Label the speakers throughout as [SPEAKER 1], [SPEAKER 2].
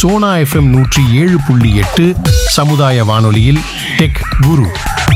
[SPEAKER 1] Sona FM நூற்றி ஏழு புள்ளி எட்டு சமுதாய வானொலியில் டெக் குரு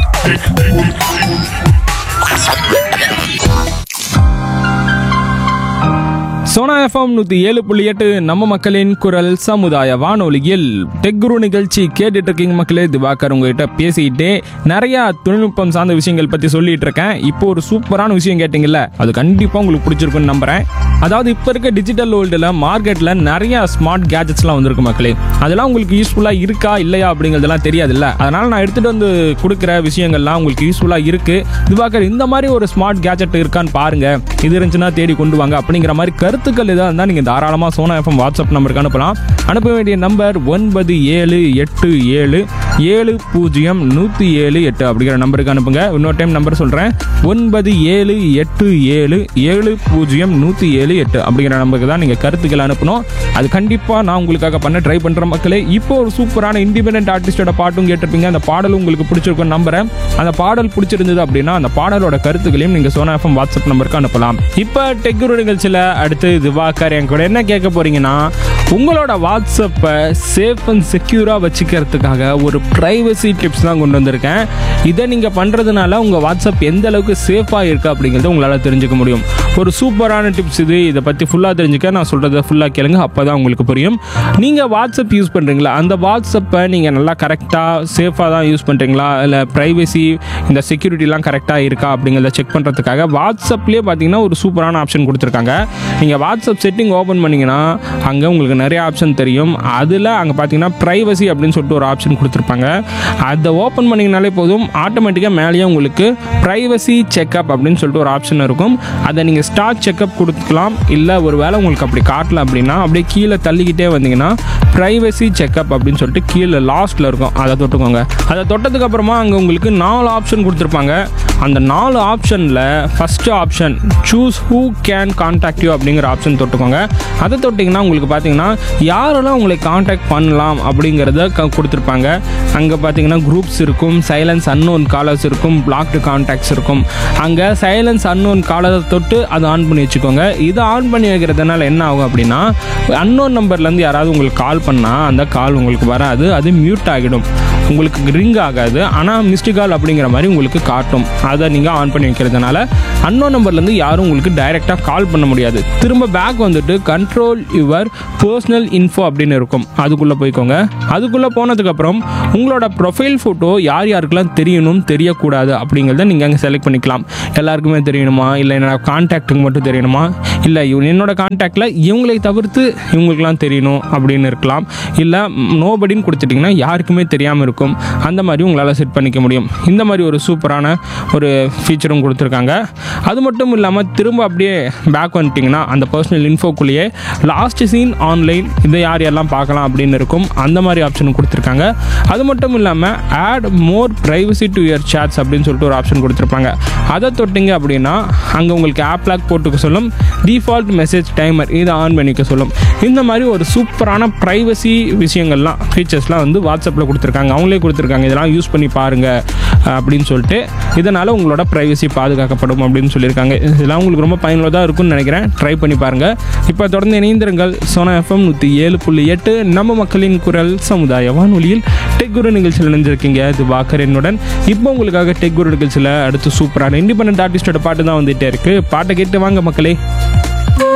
[SPEAKER 2] சோனா எஃப்எம் நூற்றி ஏழு புள்ளி எட்டு நம்ம மக்களின் குரல் சமுதாய வானொலியில் டெக் குரு நிகழ்ச்சி கேட்டுட்டு இருக்கீங்க மக்களே திவாகர் உங்ககிட்ட பேசிக்கிட்டே நிறைய தொழில்நுட்பம் சார்ந்த விஷயங்கள் பற்றி சொல்லிட்டு இருக்கேன் இப்போ ஒரு சூப்பரான விஷயம் கேட்டிங்கல்ல அது கண்டிப்பாக உங்களுக்கு பிடிச்சிருக்குன்னு நம்புறேன் அதாவது இப்போ இருக்க டிஜிட்டல் வேர்ல்டில் மார்க்கெட்டில் நிறைய ஸ்மார்ட் கேஜெட்ஸ்லாம் வந்திருக்கு மக்களே அதெல்லாம் உங்களுக்கு யூஸ்ஃபுல்லாக இருக்கா இல்லையா அப்படிங்கிறதெல்லாம் தெரியாதுல்ல அதனால் நான் எடுத்துகிட்டு வந்து கொடுக்குற விஷயங்கள்லாம் உங்களுக்கு யூஸ்ஃபுல்லாக இருக்குது திவாகர் இந்த மாதிரி ஒரு ஸ்மார்ட் கேஜெட் இருக்கான்னு பாருங்க இது இருந்துச்சுன்னா தேடி கொண்டு வாங்க அப்படிங்கிற மாதிரி கருத்துக்கள் எதாக இருந்தால் நீங்கள் தாராளமாக சோனா எஃப்எம் வாட்ஸ்அப் நம்பருக்கு அனுப்பலாம் அனுப்ப வேண்டிய நம்பர் ஒன்பது ஏழு எட்டு ஏழு ஏழு பூஜ்ஜியம் நூற்றி ஏழு எட்டு அப்படிங்கிற நம்பருக்கு அனுப்புங்க இன்னொரு டைம் நம்பர் சொல்கிறேன் ஒன்பது ஏழு எட்டு ஏழு ஏழு பூஜ்ஜியம் நூற்றி ஏழு எட்டு அப்படிங்கிற நம்பருக்கு தான் நீங்கள் கருத்துக்கள் அனுப்பணும் அது கண்டிப்பாக நான் உங்களுக்காக பண்ண ட்ரை பண்ணுற மக்களே இப்போ ஒரு சூப்பரான இண்டிபெண்டன்ட் ஆர்டிஸ்டோட பாட்டும் கேட்டிருப்பீங்க அந்த பாடல் உங்களுக்கு பிடிச்சிருக்கும் நம்புறேன் அந்த பாடல் பிடிச்சிருந்தது அப்படின்னா அந்த பாடலோட கருத்துக்களையும் நீங்கள் சோனா எஃப்எம் வாட்ஸ்அப் நம்பருக்கு அனுப்பலாம் இப்போ டெக்குரு நிகழ்ச்சியில் அடுத்து திவாகர் என் கூட என்ன கேட்க போறீங்கன்னா உங்களோட வாட்ஸ்அப்பை சேஃப் அண்ட் செக்யூராக வச்சுக்கிறதுக்காக ஒரு ப்ரைவசி டிப்ஸ் தான் கொண்டு வந்திருக்கேன் இதை நீங்கள் பண்ணுறதுனால உங்கள் வாட்ஸ்அப் எந்த அளவுக்கு சேஃபாக இருக்குது அப்படிங்கிறத உங்களால் தெரிஞ்சுக்க முடியும் ஒரு சூப்பரான டிப்ஸ் இது இதை பற்றி ஃபுல்லாக தெரிஞ்சுக்க நான் சொல்கிறத ஃபுல்லாக கேளுங்க அப்போ தான் உங்களுக்கு புரியும் நீங்கள் வாட்ஸ்அப் யூஸ் பண்ணுறீங்களா அந்த வாட்ஸ்அப்பை நீங்கள் நல்லா கரெக்டாக சேஃபாக தான் யூஸ் பண்ணுறீங்களா இல்லை ப்ரைவசி இந்த செக்யூரிட்டிலாம் கரெக்டாக இருக்கா அப்படிங்கிறத செக் பண்ணுறதுக்காக வாட்ஸ்அப்லேயே பார்த்தீங்கன்னா ஒரு சூப்பரான ஆப்ஷன் கொடுத்துருக்காங்க நீங்கள் வாட்ஸ்அப் செட்டிங் ஓப்பன் பண்ணிங்கன்னா அங்கே உங்களுக்கு நிறைய ஆப்ஷன் தெரியும் அதில் அங்கே பார்த்தீங்கன்னா ப்ரைவசி அப்படின்னு சொல்லிட்டு ஒரு ஆப்ஷன் கொடுத்துருப்பாங்க அதை ஓப்பன் பண்ணிங்கனாலே போதும் ஆட்டோமேட்டிக்காக மேலேயே உங்களுக்கு ப்ரைவசி செக்அப் அப்படின்னு சொல்லிட்டு ஒரு ஆப்ஷன் இருக்கும் அதை நீங்கள் ஸ்டார்ட் செக்அப் கொடுத்துக்கலாம் இல்லை ஒரு வேளை உங்களுக்கு அப்படி காட்டல அப்படின்னா அப்படியே கீழே தள்ளிக்கிட்டே வந்தீங்கன்னா ப்ரைவசி செக்அப் அப்படின்னு சொல்லிட்டு கீழே லாஸ்ட்டில் இருக்கும் அதை தொட்டுக்கோங்க அதை தொட்டதுக்கு அப்புறமா அங்கே உங்களுக்கு நாலு ஆப்ஷன் கொடுத்துருப்பாங்க அந்த நாலு ஆப்ஷனில் first option choose who can contact you அப்படிங்கிற ஆப்ஷன் தொட்டுக்கோங்க அதை தொட்டிங்கன்னா உங்களுக்கு பார்த்தீங்கன்னா யாரெல்லாம் உங்களை காண்டாக்ட் பண்ணலாம் அப்படிங்கிறத க- கொடுத்துருப்பாங்க அங்கே பார்த்தீங்கன்னா குரூப்ஸ் இருக்கும் சைலன்ஸ் அன்னோன் காலர்ஸ் இருக்கும் பிளாக்டு கான்டாக்ட்ஸ் இருக்கும் அங்கே சைலன்ஸ் அன்னோன் காலரை தொட்டு அதை ஆன் பண்ணி வச்சுக்கோங்க இதை ஆன் பண்ணி வைக்கிறதுனால என்ன ஆகும் அப்படின்னா அன்னோன் நம்பர்லேருந்து யாராவது உங்களுக்கு கால் பண்ணால் அந்த கால் உங்களுக்கு வராது அது மியூட் ஆகிடும் உங்களுக்கு ரிங் ஆகாது ஆனால் மிஸ்டு கால் அப்படிங்கிற மாதிரி உங்களுக்கு காட்டும் அதை நீங்கள் ஆன் பண்ணி வைக்கிறதுனால அன்னோ நம்பர்லேருந்து யாரும் உங்களுக்கு டைரெக்டாக கால் பண்ண முடியாது திரும்ப பேக் வந்துட்டு கண்ட்ரோல் யுவர் பர்சனல் இன்ஃபோ அப்படின்னு இருக்கும் அதுக்குள்ளே போய்க்கோங்க அதுக்குள்ளே போனதுக்கப்புறம் உங்களோட ப்ரொஃபைல் ஃபோட்டோ யார் யாருக்கெல்லாம் தெரியணும் தெரியக்கூடாது அப்படிங்கிறத நீங்கள் அங்கே செலக்ட் பண்ணிக்கலாம் எல்லாருக்குமே தெரியணுமா இல்லை என்னோட கான்டாக்ட்டுக்கு மட்டும் தெரியணுமா இல்லை இவன் என்னோட கான்டாக்டில் இவங்களை தவிர்த்து இவங்களுக்கெல்லாம் தெரியணும் அப்படின்னு இருக்கலாம் இல்லை நோபடின்னு கொடுத்துட்டிங்கன்னா யாருக்குமே தெரியாமல் இருக்கும் அந்த மாதிரி உங்களால் செட் பண்ணிக்க முடியும் இந்த மாதிரி ஒரு சூப்பரான ஒரு ஃபீச்சரும் கொடுத்துருக்காங்க அது மட்டும் இல்லாமல் திரும்ப அப்படியே பேக் வந்துட்டிங்கன்னா அந்த பர்சனல் இன்ஃபோக்குள்ளேயே லாஸ்ட் சீன் ஆன்லைன் இதை யார் யாரெல்லாம் பார்க்கலாம் அப்படின்னு இருக்கும் அந்த மாதிரி ஆப்ஷனும் கொடுத்துருக்காங்க அது மட்டும் இல்லாமல் add more privacy to your chats அப்படின்னு சொல்லிட்டு ஒரு ஆப்ஷன் கொடுத்துருப்பாங்க அதை தொட்டிங்க அப்படின்னா அங்கே உங்களுக்கு ஆப் லாக் போட்டுக்க சொல்லும் டிஃபால்ட் மெசேஜ் டைமர் இதை ஆன் பண்ணிக்க சொல்லும் இந்த மாதிரி ஒரு சூப்பரான ப்ரைவசி விஷயங்கள்லாம் ஃபீச்சர்ஸ்லாம் வந்து வாட்ஸ்அப்பில் கொடுத்துருக்காங்க அவங்களே கொடுத்துருக்காங்க இதெல்லாம் யூஸ் பண்ணி பாருங்க அப்படின்னு சொல்லிட்டு இதனால் உங்களோட ப்ரைவசி பாதுகாக்கப்படும் அப்படின்னு சொல்லியிருக்காங்க இதெல்லாம் உங்களுக்கு ரொம்ப பயனுள்ளதாக இருக்கும்னு நினைக்கிறேன் ட்ரை பண்ணி பாருங்கள் இப்போ தொடர்ந்து இணைந்திருங்கள் சோனா எஃப்எம் நூற்றி ஏழு புள்ளி எட்டு நம்ம மக்களின் குரல் சமுதாய வானொலியில் டெக் குரு நிகழ்ச்சியில் இணைஞ்சிருக்கீங்க இது வாக்கர் என்னுடன் இப்போ உங்களுக்காக டெக் குரு நிகழ்ச்சியில் அடுத்து சூப்பரான இண்டிபெண்டன்ட் ஆர்டிஸ்டோட பாட்டு தான் வந்துட்டே இருக்கு பாட்டை கேட்டு வாங்க மக்களே